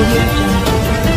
audio jungle.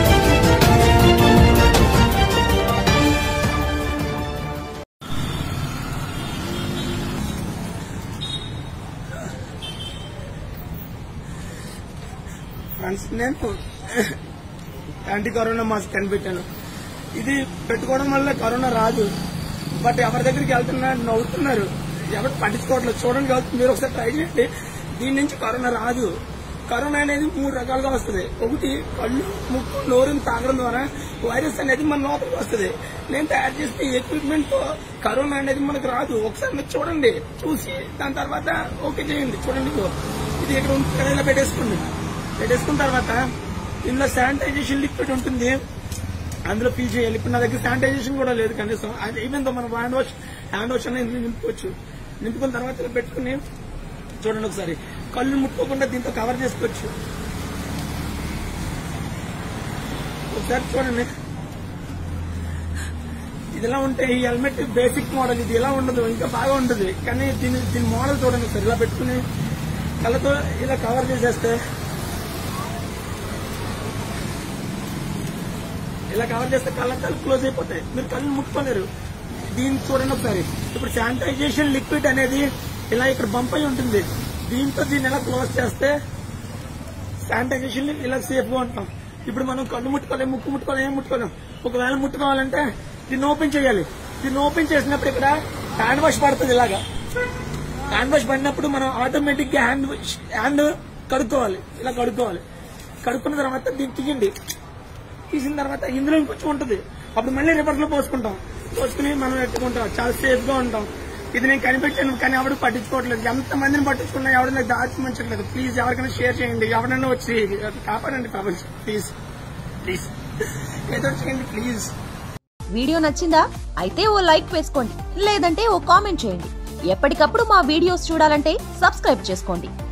Friends నేను anti corona mask కనిపెట్టాను ఇది పెట్టుకోవడం వల్ల కరోనా రాదు బట్ ఎవరి దగ్గరికి వెళ్తున్నారు నవ్వుతున్నారు ఎవరు పట్టించుకోవట్లేదు చూడండి కాబట్టి మీరు ఒకసారి ట్రై చేయండి దీని నుంచి కరోనా రాదు కరోనా అనేది మూడు రకాలుగా వస్తుంది ఒకటి కళ్ళు ముక్కు నోరుని తాగడం ద్వారా వైరస్ అనేది మన లోపలికి వస్తుంది నేను తయారు చేసిన ఎక్విప్మెంట్ తో కరోనా అనేది మనకు రాదు ఒకసారి మీరు చూడండి చూసి దాని తర్వాత ఓకే చేయండి చూడండి ఇదిగో. ఇది ఇక్కడ ఉంది కదా, ఇలా పెట్టేసుకోండి పెట్టేసుకున్న తర్వాత ఇందులో శానిటైజేషన్ లిక్విడ్ ఉంటుంది అందులో ఫీల్ చేయాలి ఇప్పుడు నా దగ్గర శానిటైజేషన్ కూడా లేదు కనీసం అది ఈవెన్ తో మనం హ్యాండ్ వాష్ హ్యాండ్ వాష్ అనేది ఇందులో నింపుకోవచ్చు నింపుకున్న తర్వాత ఇలా పెట్టుకుని చూడండి ఒకసారి కళ్ళు ముట్టుకోకుండా దీంతో కవర్ చేసుకోవచ్చు ఒకసారి చూడండి ఇది ఇలా ఉంటే ఈ హెల్మెట్ బేసిక్ మోడల్ ఇది ఇలా ఉండదు ఇంకా బాగా ఉంటుంది కానీ దీని దీని మోడల్ చూడండి సార్ ఇలా పెట్టుకుని కళ్ళతో ఇలా కవర్ చేసేస్తే ఇలా కవర్ చేస్తే కళ్ళ క్లోజ్ అయిపోతాయి మీరు కళ్ళు ముట్టుకోలేరు దీన్ని చూడండి ఒకసారి ఇప్పుడు శానిటైజేషన్ లిక్విడ్ అనేది ఇలా ఇక్కడ బంప్ అయి ఉంటుంది దీంతో దీన్ని ఎలా క్లోజ్ చేస్తే శానిటైజేషన్ ఇలా సేఫ్ గా ఉంటాం ఇప్పుడు మనం కళ్ళు ముట్టుకోలేము ముక్కు ముట్టుకోలేము ఏం ముట్టుకోలేము ఒకవేళ ముట్టుకోవాలంటే దీన్ని ఓపెన్ చేయాలి దీన్ని ఓపెన్ చేసినప్పుడు ఇక్కడ హ్యాండ్ వాష్ పడుతుంది ఇలాగా హ్యాండ్ వాష్ పడినప్పుడు మనం ఆటోమేటిక్ గా హ్యాండ్ హ్యాండ్ కడుక్కోవాలి ఇలా కడుక్కోవాలి కడుక్కున్న తర్వాత దీన్ని తీయండి తీసిన తర్వాత ఇందులో ఇంకొంచెం ఉంటుంది అప్పుడు మళ్ళీ రివర్స్ లో పోసుకుంటాం పోసుకుని మనం ఎట్టుకుంటాం చాలా సేఫ్ గా ఉంటాం ఇది నేను కనిపెట్టాను కానీ ఎవరు పట్టించుకోవట్లేదు ఎంత మందిని పట్టించుకున్నా ఎవరు నాకు దాచిమంచట్లేదు ప్లీజ్ ఎవరికైనా షేర్ చేయండి ఎవరైనా వచ్చి కాపాడండి ప్రపంచం ప్లీజ్ ప్లీజ్ ఏదో చేయండి ప్లీజ్ వీడియో నచ్చిందా అయితే ఓ లైక్ వేసుకోండి లేదంటే ఓ కామెంట్ చేయండి ఎప్పటికప్పుడు మా వీడియోస్ చూడాలంటే సబ్స్క్రైబ్ చేసుకోండి